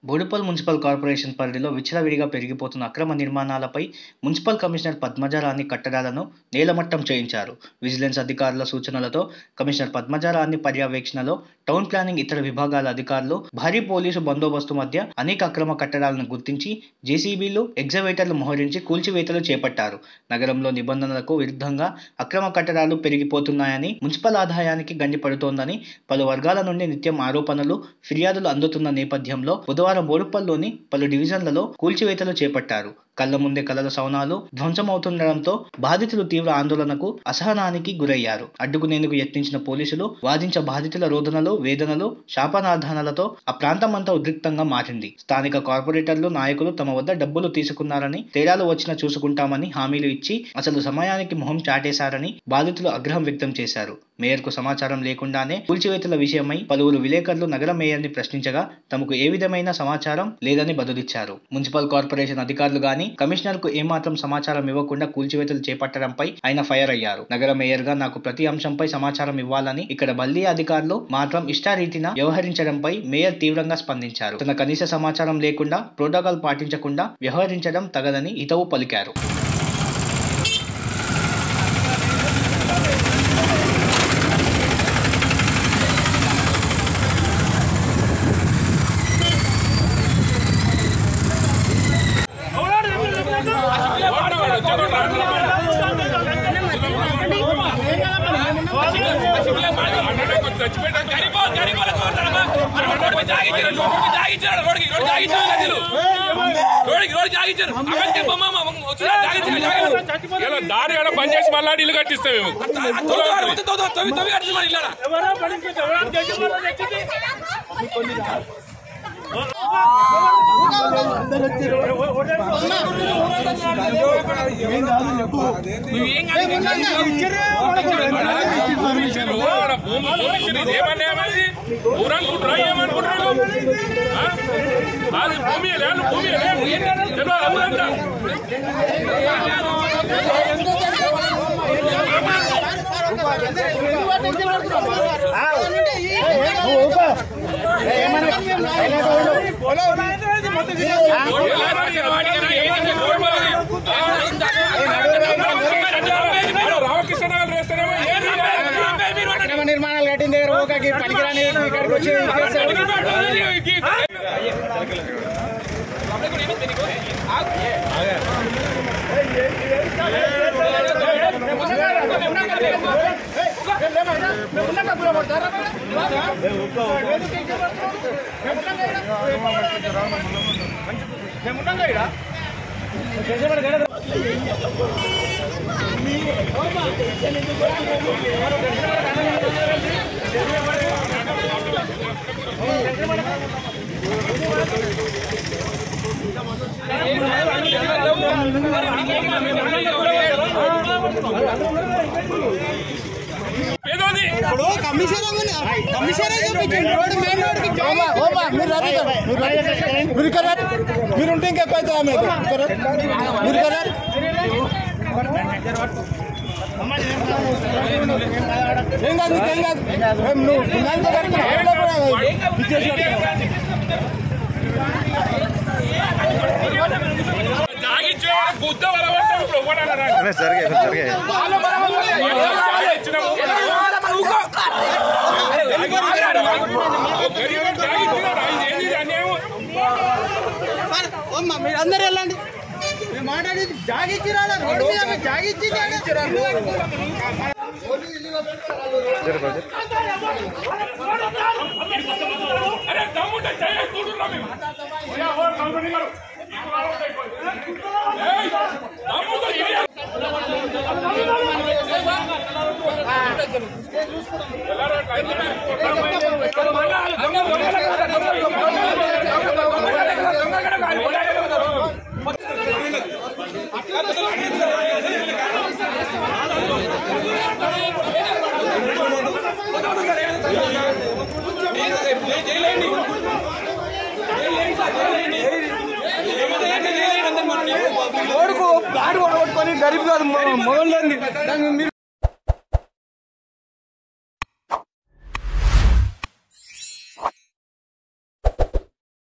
Boduppal municipal corporation పరిధిలో విచ్చలవిడిగా పెరిగిపోతున్న అక్రమ నిర్మాణాలపై మున్సిపల్ కమిషనర్ పద్మజారాన్ని కట్టడాలను నేలమట్టం చేయించారు విజిలెన్స్ అధికారుల సూచనలతో కమిషనర్ పద్మజారాన్ని పర్యవేక్షణలో టౌన్ ప్లానింగ్ ఇతర విభాగాల అధికారులు భారీ పోలీసు బందోబస్తు మధ్య అనేక అక్రమ కట్టడాలను గుర్తించి జేసీబీలు ఎగ్జవేటర్లు మోహరించి కూల్చివేతలు చేపట్టారు నగరంలో నిబంధనలకు విరుద్ధంగా అక్రమ కట్టడాలు పెరిగిపోతున్నాయని మున్సిపల్ ఆదాయానికి గండిపడుతోందని పలు వర్గాల నుండి నిత్యం ఆరోపణలు ఫిర్యాదులు అందుతున్న నేపథ్యంలో బుధవారం బోడుపల్లోని పలు డివిజన్లలో కూల్చివేతలు చేపట్టారు కళ్ల ముందే కలల సౌనాలు ధ్వంసమవుతుండటంతో బాధితులు తీవ్ర ఆందోళనకు అసహనానికి గురయ్యారు అడ్డుకునేందుకు యత్నించిన పోలీసులు వాదించ బాధితుల రోదనలు వేదనలు శాపనార్థానాలతో ఆ ప్రాంతమంతా ఉద్రిక్తంగా మారింది స్థానిక కార్పొరేటర్లు నాయకులు తమ వద్ద డబ్బులు తీసుకున్నారని తేడాలు వచ్చినా చూసుకుంటామని హామీలు ఇచ్చి అసలు సమయానికి మొహం చాటేశారని బాధితులు ఆగ్రహం వ్యక్తం చేశారు మేయర్కు సమాచారం లేకుండానే కూల్చివేతల విషయమై పలువురు విలేకరులు నగర మేయర్ని ప్రశ్నించగా తమకు ఏ విధమైన సమాచారం లేదని బదులిచ్చారు మున్సిపల్ కార్పొరేషన్ అధికారులు గాని కమిషనర్ కు ఏమాత్రం సమాచారం ఇవ్వకుండా కూల్చివేతలు చేపట్టడంపై ఆయన ఫైర్ అయ్యారు నగర మేయర్ గా నాకు ప్రతి అంశంపై సమాచారం ఇవ్వాలని ఇక్కడ బల్దీ అధికారులు మాత్రం ఇష్టారీతిన వ్యవహరించడంపై మేయర్ తీవ్రంగా స్పందించారు తన కనీస సమాచారం లేకుండా ప్రోటోకాల్ పాటించకుండా వ్యవహరించడం తగదని హితవు పలికారు దారి ఏడ బంద్ చేసి మళ్ళా ఇల్లు కట్టిస్తాం మేము భూమి ఇచ్చారు ఆడ భూమి భూమి ఇచ్చారు ఏమన్నా ఏమది ఊరనుకుంటారా ఏమనుకుంటారు ఆ? అది భూమి లేదు భూమి లేదు తెలియదు ఊరంతా రామకృష్ణ నగర్ వేస్తారేమో ఏం అక్రమ నిర్మాణాలు కట్టిన దగ్గర ఓకే పనికిరాని ఇక్కడికి వచ్చి పేదోది మీరు ఉంటే ఇంకెక్కువ అవుతుందా మీకు మీరు కదా ఏం కాదు నీకు ఏం కాదు ఏం నువ్వు పుణ్యానికి కడుతున్నావు. ఎవడో కూడా ఇచ్చేసి కడుతున్నావు. జాగిచ్చే బుద్ధ వలబట్టారు ఇప్పుడు ఒకటన్నారా మీరు అందరు వెళ్ళండి మేము మాట్లాడేది జాగిచ్చిరా రోడ్డు మీద మీరు జాగిచ్చి అరే దమ్ముంటే చేయాలి చూడురా మేము ఓయా, ఓ కంపెనీ గారు. ఏయ్, దమ్ముంటే చేయాలి. కొడుకు బ్యాట్ కొట్టుకొని గరీబ్ కాదు మొగలు మీరు